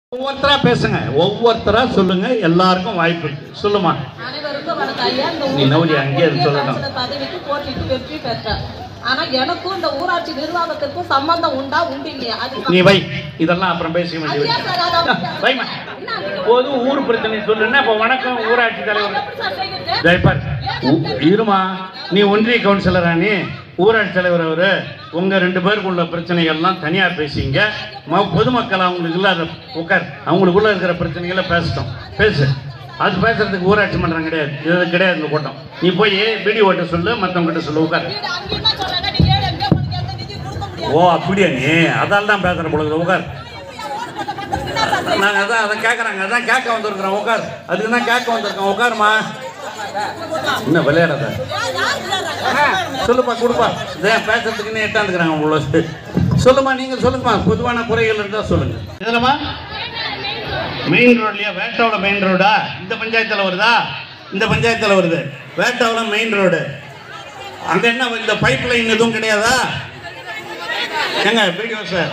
ஒவ்வொருத்தரா பேசுங்க ஒவ்வொருத்தரா சொல்லுங்க எல்லாருக்கும் வாய்ப்பு இருக்கு சொல்லுமா அனைவருக்கும் வணக்கம் ஐயா இந்த நீ நவுரி அங்கேயே இருந்து ஊராட்சி சொல்லணும். கவுன்சிலர் பதவிக்கு போட்டிட்டு வெற்றி பெற்றேன் ஆனா எனக்கும் இந்த ஊராட்சி நிர்வாகத்திற்கும் சம்பந்தம் உண்டா உண்டு இல்லையா அது நீ வை இதெல்லாம் அப்புறம் பேச வேண்டிய ஐயா சார், அது அப்படி- வைமா என்ன அதுக்கு- போது ஊர் பிரச்சனை சொல்லுன்னா இப்ப வணக்கம் ஊராட்சி தலைவர் எப்படி சார் செய்கிறது? ஜெயபால் உ- இருமா நீ ஒன்றிய கவுன்சிலரா நீ ஊராட்சி தலைவர் அவரு உங்க ரெண்டு பேருக்குள்ள பிரச்சனைகள்லாம் தனியா பேசிங்க ம- பொதுமக்கள் அவங்களுக்கு இல்லாத உட்கார் அவங்களுக்குள்ள இருக்கிற பிரச்சனைகளை பேசட்டும் பேசு அது பேசுறதுக்கு ஊராட்சி மன்றம் கிடையாது இது கிடையாது இந்த கூட்டம் நீ போய் பிடி ஓட்ட சொல்லு மத்தவங்க கிட்ட சொல்லு உட்கார் வீடு அங்கேயும் தான் சொல்றாங்க, நீ ஏழு எங்க உனக்கு எந்த நிதியும் கொடுக்க முடியாது. ஓ அப்படியா நீ அதால் தான் பேசுற பொழுது உட்கார் என்ன சார் செய்கிறது? நாங்கள் அதான் அதை கேட்குறாங்க அதான் கேட்க வந்திருக்கிறோம் உட்கார் அதுக்கு தான் கேட்க வந்திருக்கோம் உட்காருமா என்ன விளையாடாத சொல்லுப்பா கொடுப்பா இதே பேசுறதுக்குன்னு எட்டாந்துக்கிறாங்க உள்ள சொல்லுமா நீங்க சொல்லுங்கம்மா பொதுவான குறைகள் இருந்தா சொல்லுங்க இதுலமா மெயின் ரோட்லயா வேட்டாவோட மெயின் ரோடா இந்த பஞ்சாயத்துல வருதா இந்த பஞ்சாயத்துல வருது வேட்டாவோட மெயின் ரோடு அங்க என்ன இந்த பைப் லைன் எதுவும் கிடையாதா எங்க வீடியோ சார்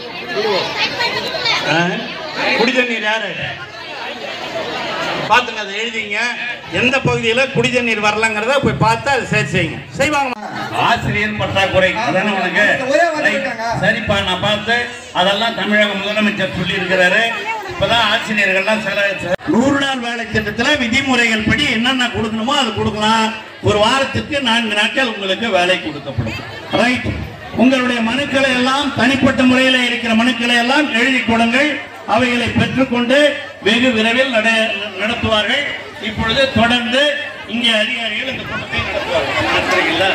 குடி தண்ணீர் யாரு பார்த்துங்க அதை எழுதிங்க எந்த பகுதியில் குடி தண்ணீர் வரலங்கிறத போய் பார்த்து அதை சரி செய்யுங்க செய்வாங்க ஆசிரியர் பற்றாக்குறை அதானே உனக்கு ஒரே வார்த்தை ரைட். கேட்டாங்க. சரிப்பா நான் பார்த்து அதெல்லாம் தமிழக முதலமைச்சர் சொல்லி இருக்கிறாரு இப்பதான் ஆசிரியர்கள்லாம் சில சில- நூறு நாள் வேலை திட்டத்துல விதிமுறைகள் படி என்னென்ன கொடுக்கணுமோ அது கொடுக்கலாம் ஒரு வாரத்துக்கு நான்கு நாட்கள் உங்களுக்கு வேலை கொடுக்கப்படும் ரைட் உங்களுடைய மனுக்களை எல்லாம் தனிப்பட்ட முறையில் இருக்கிற மனுக்களை எல்லாம் எழுதி கொடுங்கள் அவைகளை பெற்றுக்கொண்டு வெகு விரைவில் நட- நடத்துவார்கள் இப்பொழுது தொடர்ந்து இங்கே அதிகாரிகள் இந்த கூட்டத்தை நடத்துவார்கள் நடத்துறீங்களா?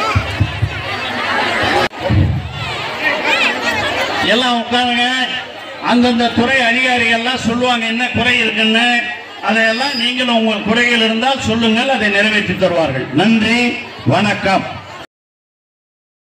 எல்லாம் உட்காருங்க அந்தந்த துறை அதிகாரிகள்லாம் சொல்லுவாங்க என்ன குறை இருக்குன்னு அதையெல்லாம் நீங்களும் உங்கள் குறைகள் இருந்தால் சொல்லுங்கள் அதை நிறைவேற்றி தருவார்கள் நன்றி வணக்கம்